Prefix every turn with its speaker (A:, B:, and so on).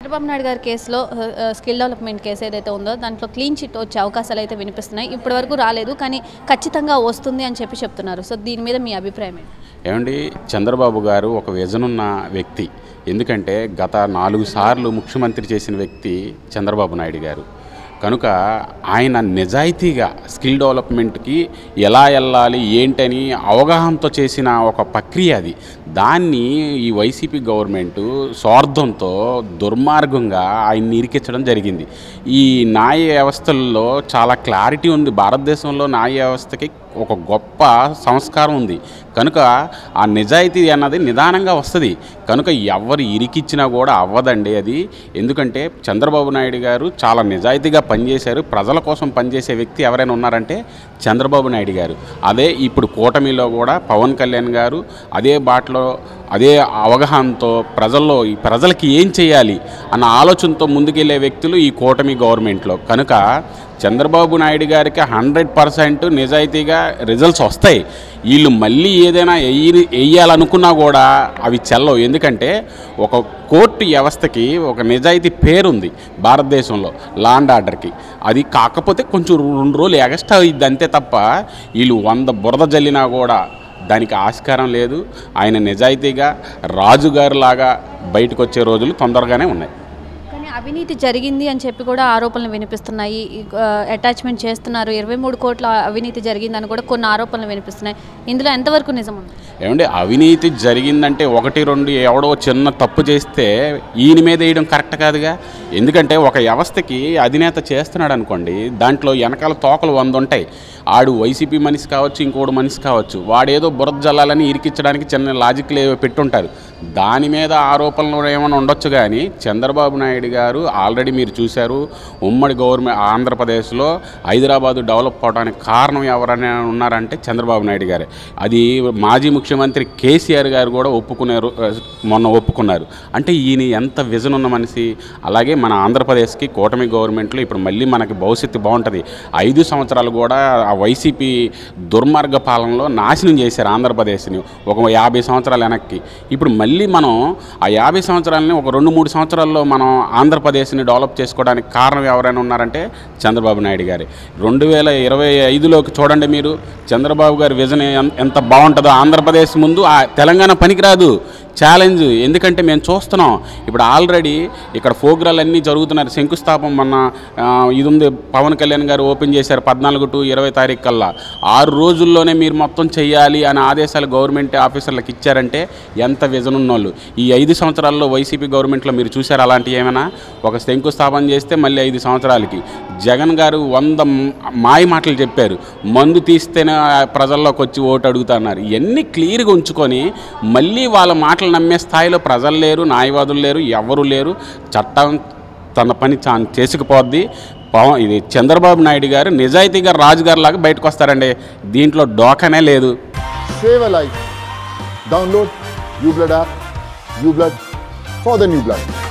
A: చంద్రబాబు నాయుడు గారి కేసులో ఆ, ఆ, స్కిల్ డెవలప్మెంట్ కేసు ఏదైతే ఉందో దాంట్లో క్లీన్ చిట్ వచ్చే అవకాశాలు అయితే వినిపిస్తున్నాయి ఇప్పటివరకు రాలేదు కానీ ఖచ్చితంగా వస్తుంది అని చెప్పి చెప్తున్నారు సో దీని మీద మీ అభిప్రాయం ఏంటి
B: ఏమండి చంద్రబాబు గారు ఒక విజన్ ఉన్న వ్యక్తి ఎందుకంటే గత నాలుగు సార్లు ముఖ్యమంత్రి చేసిన వ్యక్తి చంద్రబాబు నాయుడు గారు కనుక ఆయన నిజాయితీగా స్కిల్ డెవలప్మెంట్కి ఎలా వెళ్ళాలి ఏంటని అవగాహనతో చేసిన ఒక ప్రక్రియ అది దాన్ని ఈ వైసీపీ గవర్నమెంట్ స్వార్థంతో దుర్మార్గంగా ఆయన్ని ఇరికించడం జరిగింది ఈ న్యాయ వ్యవస్థల్లో చాలా క్లారిటీ ఉంది భారతదేశంలో న్యాయ వ్యవస్థకి ఒక గొప్ప సంస్కారం ఉంది కనుక ఆ నిజాయితీ అన్నది నిదానంగా వస్తుంది కనుక ఎవరు ఇరికిచ్చినా కూడా అవ్వదండి అది ఎందుకంటే చంద్రబాబు నాయుడు గారు చాలా నిజాయితీగా పనిచేశారు ప్రజల కోసం పనిచేసే వ్యక్తి ఎవరైనా ఉన్నారంటే చంద్రబాబు నాయుడు గారు అదే ఇప్పుడు కూటమిలో కూడా పవన్ కళ్యాణ్ గారు అదే బాటలో అదే అవగాహనతో ప్రజల్లో ఈ ప్రజలకి ఏం చేయాలి అన్న ఆలోచనతో ముందుకెళ్లే వ్యక్తులు ఈ కూటమి గవర్నమెంట్లో కనుక చంద్రబాబు నాయుడు గారికి హండ్రెడ్ పర్సెంట్ నిజాయితీగా రిజల్ట్స్ వస్తాయి వీళ్ళు మళ్ళీ ఏదైనా వెయ్యి వెయ్యాలనుకున్నా కూడా అవి చెల్లవు ఎందుకంటే ఒక కోర్టు వ్యవస్థకి ఒక నిజాయితీ పేరుంది భారతదేశంలో లాండ్ ఆర్డర్కి అది కాకపోతే కొంచెం రెండు రోజులు ఎగస్ట్రా అయింది అంతే తప్ప వీళ్ళు వంద బురద జల్లినా కూడా దానికి ఆస్కారం లేదు ఆయన నిజాయితీగా రాజుగారు లాగా బయటకు వచ్చే రోజులు తొందరగానే ఉన్నాయి
A: కానీ అవినీతి జరిగింది అని చెప్పి కూడా ఆరోపణలు వినిపిస్తున్నాయి అటాచ్మెంట్ చేస్తున్నారు ఇరవై మూడు కోట్ల అవినీతి జరిగిందని కూడా కొన్ని ఆరోపణలు వినిపిస్తున్నాయి ఇందులో ఎంతవరకు నిజం ఉంది
B: ఏమంటే అవినీతి జరిగిందంటే ఒకటి రెండు ఎవడో చిన్న తప్పు చేస్తే ఈయన మీద వేయడం కరెక్ట్ కాదుగా ఎందుకంటే ఒక వ్యవస్థకి అధినేత చేస్తున్నాడు అనుకోండి దాంట్లో వెనకాల తోకలు వంద ఉంటాయి ఆడు వైసీపీ మనిషి కావచ్చు ఇంకోడు మనిషి కావచ్చు వాడేదో బురద జల్లాలని ఇరికించడానికి చిన్న లాజిక్లు ఏవో పెట్టుంటారు దాని మీద ఆరోపణలు ఏమైనా ఉండొచ్చు కానీ చంద్రబాబు నాయుడు గారు ఆల్రెడీ మీరు చూశారు ఉమ్మడి గవర్నమెంట్ ఆంధ్రప్రదేశ్లో హైదరాబాదు డెవలప్ అవడానికి కారణం ఎవరైనా ఉన్నారంటే చంద్రబాబు నాయుడు గారే అది మాజీ ముఖ్యమంత్రి కేసీఆర్ గారు కూడా ఒప్పుకున్నారు ఆ, మొన్న ఒప్పుకున్నారు అంటే ఈయన ఎంత విజన్ ఉన్న మనిషి అలాగే మన ఆంధ్రప్రదేశ్కి కూటమి గవర్నమెంట్లో ఇప్పుడు మళ్ళీ మనకి భవిష్యత్తు బాగుంటుంది ఐదు సంవత్సరాలు కూడా ఆ వైసీపీ దుర్మార్గ పాలనలో నాశనం చేశారు ఆంధ్రప్రదేశ్ని ఒక యాభై సంవత్సరాల వెనక్కి ఇప్పుడు మళ్ళీ మనం ఆ యాభై సంవత్సరాలని ఒక రెండు మూడు సంవత్సరాల్లో మనం ఆంధ్రప్రదేశ్ని డెవలప్ చేసుకోవడానికి కారణం ఎవరైనా ఉన్నారంటే చంద్రబాబు నాయుడు గారి రెండు వేల ఇరవై ఐదులోకి చూడండి మీరు చంద్రబాబు గారి విజన్ ఎన్- ఎంత బాగుంటుందో ఆంధ్రప్రదేశ్ ముందు ఆ తెలంగాణ పనికిరాదు ఛాలెంజ్ ఎందుకంటే మేము చూస్తున్నాం ఇప్పుడు ఆల్రెడీ ఇక్కడ ప్రోగ్రాలు అన్నీ జరుగుతున్నారు శంకుస్థాపన మొన్న ఆ, ఇది ఉంది పవన్ కళ్యాణ్ గారు ఓపెన్ చేశారు పద్నాలుగు టు ఇరవై తారీఖు కల్లా ఆరు రోజుల్లోనే మీరు మొత్తం చేయాలి అనే ఆదేశాలు గవర్నమెంట్ ఆఫీసర్లకు ఇచ్చారంటే ఎంత విజన్ ఉన్నోళ్ళు ఈ ఐదు సంవత్సరాల్లో వైసీపీ గవర్నమెంట్లో మీరు చూశారు అలాంటివి ఏమైనా ఒక శంకుస్థాపన చేస్తే మళ్ళీ ఐదు సంవత్సరాలకి జగన్ గారు వంద మ్- మాయ మాటలు చెప్పారు మందు తీస్తేనే ఆ ప్రజల్లోకి వచ్చి ఓటు అడుగుతున్నారు ఇవన్నీ క్లియర్గా ఉంచుకొని మళ్ళీ వాళ్ళ మాటలు నమ్మే స్థాయిలో ప్రజలు లేరు న్యాయవాదులు లేరు ఎవరు లేరు చట్టం తన పని తాను చేసుకుపోద్ది పవన్ ఇది చంద్రబాబు నాయుడు గారు నిజాయితీగా రాజుగారు లాగా బయటకు వస్తారండి దీంట్లో డోకనే లేదు
C: Save a life. Download uBlood app. uBlood for the new blood.